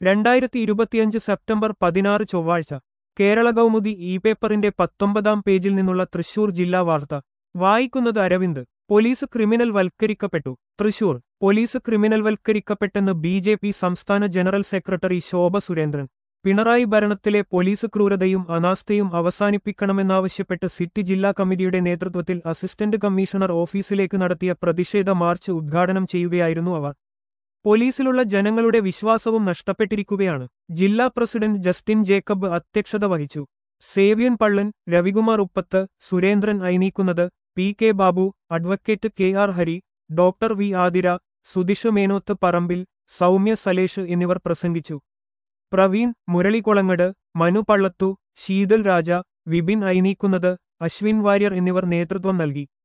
രണ്ടായിരത്തി ഇരുപത്തിയഞ്ച് സെപ്റ്റംബർ പതിനാറ് ചൊവ്വാഴ്ച കേരള കൗമുദി ഇ പേപ്പറിന്റെ പത്തൊമ്പതാം പേജിൽ നിന്നുള്ള തൃശൂർ ജില്ലാ വാർത്ത വായിക്കുന്നത് അരവിന്ദ് പോലീസ് ക്രിമിനൽ വൽക്കരിക്കപ്പെട്ടു തൃശൂർ പോലീസ് ക്രിമിനൽ വൽക്കരിക്കപ്പെട്ടെന്ന് ബി ജെ പി സംസ്ഥാന ജനറൽ സെക്രട്ടറി ശോഭ സുരേന്ദ്രൻ പിണറായി ഭരണത്തിലെ പോലീസ് ക്രൂരതയും അനാസ്ഥയും അവസാനിപ്പിക്കണമെന്നാവശ്യപ്പെട്ട് സിറ്റി ജില്ലാ കമ്മിറ്റിയുടെ നേതൃത്വത്തിൽ അസിസ്റ്റന്റ് കമ്മീഷണർ ഓഫീസിലേക്ക് നടത്തിയ പ്രതിഷേധ മാർച്ച് ഉദ്ഘാടനം ചെയ്യുകയായിരുന്നു അവർ പോലീസിലുള്ള ജനങ്ങളുടെ വിശ്വാസവും നഷ്ടപ്പെട്ടിരിക്കുകയാണ് ജില്ലാ പ്രസിഡന്റ് ജസ്റ്റിൻ ജേക്കബ് അധ്യക്ഷത വഹിച്ചു Sevyan Pallan Ravikumar Uppath Surendran Aineekkunnath P K Babu advocate K R Hari doctor V Athira Sudhisha Menoth Parambil Soumya Salesh എന്നിവർ പ്രസംഗിച്ചു പ്രവീൺ മുരളികുളങ്ങട് മനു പള്ളത്തു ശീതൽ രാജ വിപിൻ ഐനീക്കുന്നത് അശ്വിൻ വാര്യർ എന്നിവർ നേതൃത്വം നൽകി